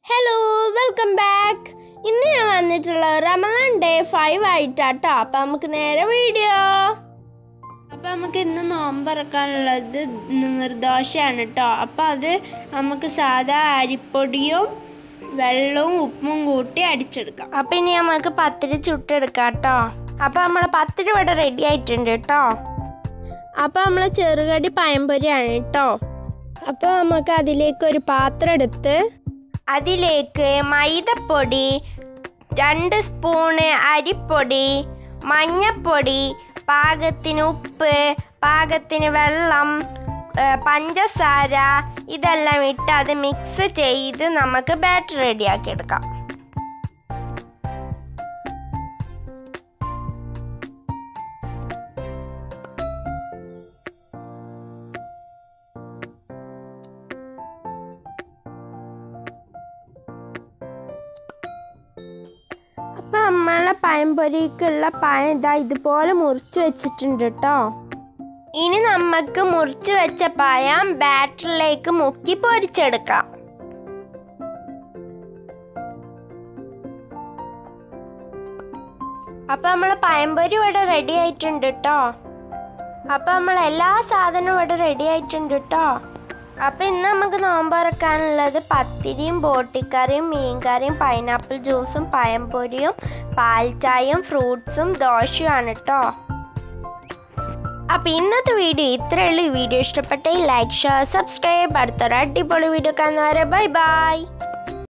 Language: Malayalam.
ഹലോ വെൽക്കം ബാക്ക് ഇന്ന് ഞാൻ വന്നിട്ടുള്ളത് റമദാൻ ഡേ ഫൈവ് ആയിട്ടാട്ടോ അപ്പം നമുക്ക് നേരെ വീഡിയോ അപ്പം നമുക്ക് ഇന്ന് നോമ്പറക്കാനുള്ളത് നീർദോശയാണ് കേട്ടോ അപ്പം അത് നമുക്ക് സാധാ അരിപ്പൊടിയും വെള്ളവും ഉപ്പും കൂട്ടി അടിച്ചെടുക്കാം അപ്പം ഇനി നമുക്ക് പത്തിരി ചുട്ടെടുക്കാം കേട്ടോ അപ്പം നമ്മളെ പത്തിരി ഇവിടെ റെഡി ആയിട്ടുണ്ട് കേട്ടോ അപ്പം നമ്മൾ ചെറുകടി പഴംപൊരിയാണ് കേട്ടോ അപ്പോൾ നമുക്ക് അതിലേക്ക് ഒരു പാത്രം എടുത്ത് അതിലേക്ക് മൈദപ്പൊടി രണ്ട് സ്പൂണ് അരിപ്പൊടി മഞ്ഞപ്പൊടി പാകത്തിന് ഉപ്പ് പാകത്തിന് വെള്ളം ഏ, പഞ്ചസാര ഇതെല്ലാം ഇട്ട് അത് മിക്സ് ചെയ്ത് നമുക്ക് ബാറ്റർ റെഡിയാക്കി എടുക്കാം അപ്പം നമ്മളെ പഴംപൊരിക്കുള്ള പഴം ഇതാ ഇതുപോലെ മുറിച്ച് വെച്ചിട്ടുണ്ട് കേട്ടോ ഇനി നമുക്ക് മുറിച്ച് വെച്ച പഴം ബാറ്ററിലേക്ക് മുക്കി പൊരിച്ചെടുക്കാം അപ്പം നമ്മളെ പഴംപൊരി ഇവിടെ റെഡി ആയിട്ടുണ്ട് കേട്ടോ അപ്പം നമ്മൾ എല്ലാ സാധനവും ഇവിടെ റെഡി ആയിട്ടുണ്ട് കേട്ടോ അപ്പം ഇന്ന് നമുക്ക് നോമ്പ് തുറക്കാനുള്ളത് പത്തിരിയും ബോട്ടിക്കറിയും മീൻകറിയും പൈനാപ്പിൾ ജ്യൂസും പഴംപൊരിയും പാൽച്ചായയും ഫ്രൂട്ട്സും ദോശയുമാണ് കേട്ടോ അപ്പം ഇന്നത്തെ വീഡിയോ ഇത്രയേ ഉള്ളൂ ഈ വീഡിയോ ഇഷ്ടപ്പെട്ടെങ്കിൽ ലൈക്ക് ഷെയർ സബ്സ്ക്രൈബ് അടുത്തൊരു അടിപൊളി വീഡിയോ കാണുന്നവരെ ബൈ ബൈ